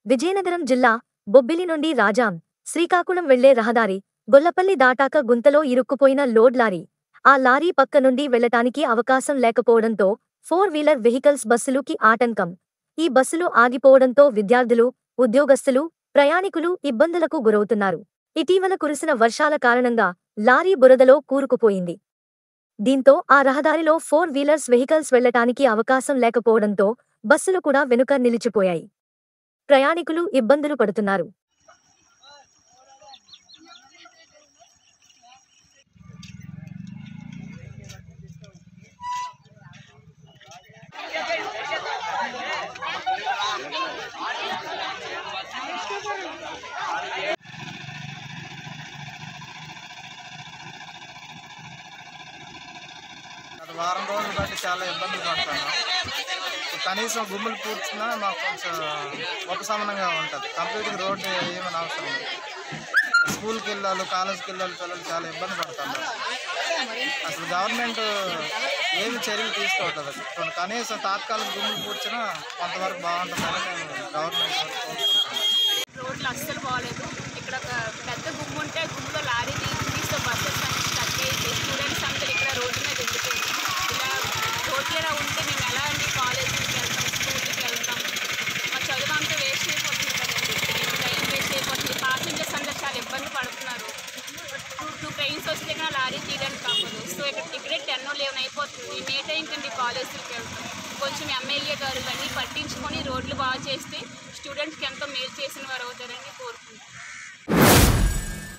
విజయనగరం జిల్లా బొబ్బిలి నుండి రాజాం శ్రీకాకుళం వెళ్లే రహదారి గొల్లపల్లి దాటాక గుంతలో ఇరుక్కుపోయిన లోడ్ లారీ ఆ లారీ పక్క నుండి వెళ్లటానికి అవకాశం లేకపోవడంతో ఫోర్ వీలర్ వెహికల్స్ బస్సులుకి ఆటంకం ఈ బస్సులు ఆగిపోవడంతో విద్యార్థులు ఉద్యోగస్తులు ప్రయాణికులు ఇబ్బందులకు గురవుతున్నారు ఇటీవల కురిసిన వర్షాల కారణంగా లారీ బురదలో కూరుకుపోయింది దీంతో ఆ రహదారిలో ఫోర్ వీలర్స్ వెహికల్స్ వెళ్లటానికి అవకాశం లేకపోవడంతో బస్సులు కూడా వెనుక నిలిచిపోయాయి ప్రయాణికులు ఇబ్బందులు పడుతున్నారు అది వారం రోజులు బట్టి చాలా ఇబ్బందులు పడతాను కనీసం గుమ్ములు పూడ్చినా మాకు కొంచెం ఉపశమనంగా ఉంటుంది కంప్లీట్గా రోడ్డు ఏమైనా అవసరం లేదు స్కూల్కి వెళ్ళాలి కాలేజ్కి వెళ్ళాలి పిల్లలు చాలా ఇబ్బంది పడుతున్నారు అసలు గవర్నమెంట్ ఏమి చర్యలు తీసుకోవట్లేదు అసలు కొన్ని కనీసం తాత్కాలిక గుమ్ములు పూడ్చినా కొంతవరకు బాగుంటుందని నేను గవర్నమెంట్ వరకు కోరుకుంటున్నాను రోడ్లు అస్సలు బాగాలేదు ఇక్కడ ఒక పెద్ద గుమ్ము ఉంటే గుమ్ములో లారీ తీస్తే బస్సెస్ అన్ని స్టక్ అయ్యింది స్టూడెంట్స్ అందరూ ఇక్కడ రోడ్డు మీద ఉండిపోయింది ఇలా రోడ్లు ఇలా ఉంటే మేము ఎలా అండి కాలేజీకి వెళ్తాం స్కూల్కి వెళ్తాం మా చదువు అంతా వేస్ట్ అయిపోతుంది కదండి మేము టైం వేస్ట్ అయిపోతుంది పాసెంజర్స్ అందరూ చాలా ఇబ్బంది పడుతున్నారు టూ టూ ట్రైన్స్ వస్తే కూడా లారీ తీయడానికి కాకూడదు సో ఇక్కడ టికెట్ టెన్ లెవెన్ అయిపోతుంది మేము ఏ టైంకి అండి కాలేజీకి వెళ్తాం కొంచెం ఎమ్మెల్యే గారు ఇవన్నీ పట్టించుకొని రోడ్లు బాగా చేస్తే స్టూడెంట్స్కి ఎంతో మేలు చేసిన వారు అవుతారని కోరుకుంటున్నాను